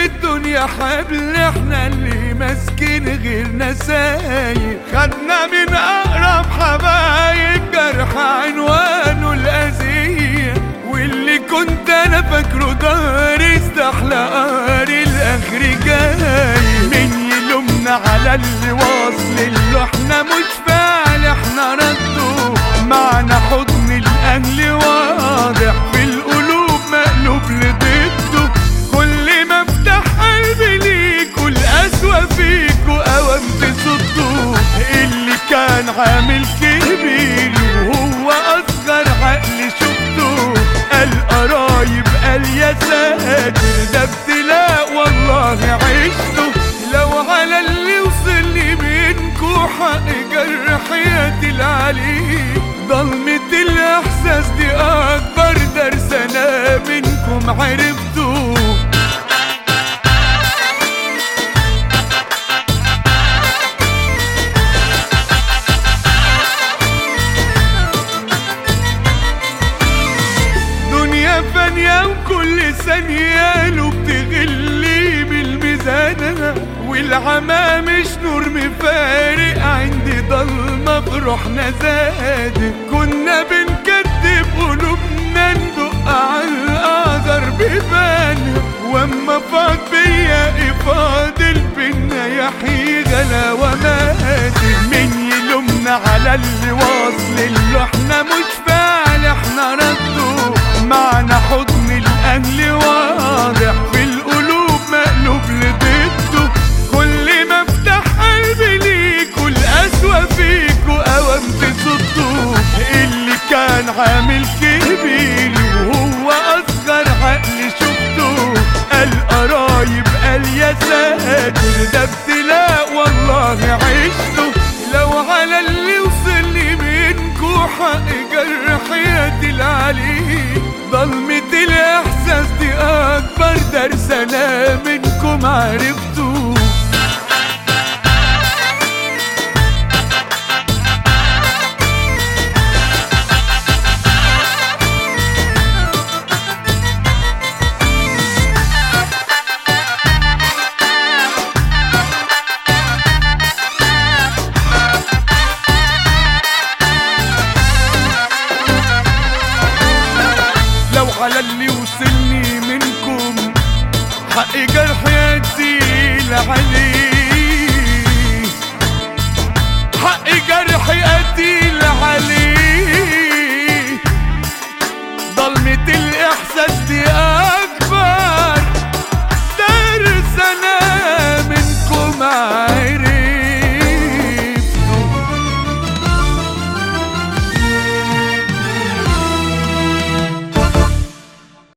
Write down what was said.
الدنيا حبل احنا اللي ماسكين غيرنا سايق خدنا من اقرب حبايب جرح عنوانه الاذية واللي كنت انا فاكره داري استحلى قاري الاخر جاي مين يلومنا على اللي واصل اللي احنا مش فعل احنا رده معنى حضن الاهل واضح في القلوب مقلوب لضده كل ما افتح قلبي ليكوا القسوة فيكوا اوام تصدوا اللي كان عامل كبير وهو اصغر عقل شفته قال قرايب قال يا ساتر ده ابتلاء والله عشته لو على اللي وصل لي منكو حق جرحية العليم ضلمة الاحساس دي اكبر درس انا منكم عرفته دنيا فانية وكل ثانية له بتغلي بالميزانة والعمى مش نور مفارق عندي ضلمة بروحنا زاد كنا بنكدب قلوبنا ندق على القدر بيبان واما فاض بيا فاضل بينا يحيي غلا ومات مين يلومنا على اللي واصل اللي احنا مش فعل احنا رده معنى حضن الاهل واضح في القلوب مقلوب لضده كل ما افتح قلبي ليكوا القسوة فيكوا اوام تصدوا اللي كان عامل كبير وهو اصغر عقل شفته قال قرايب قال يا ساتر ده ابتلاء والله عشته لو على اللي وصل لي منكو حق جرحية العليم ضلمة الاحساس دي اكبر درس انا منكم عرفته لو على اللي وصلني منكم حق جرحي اديل عليه حق جرحي اديل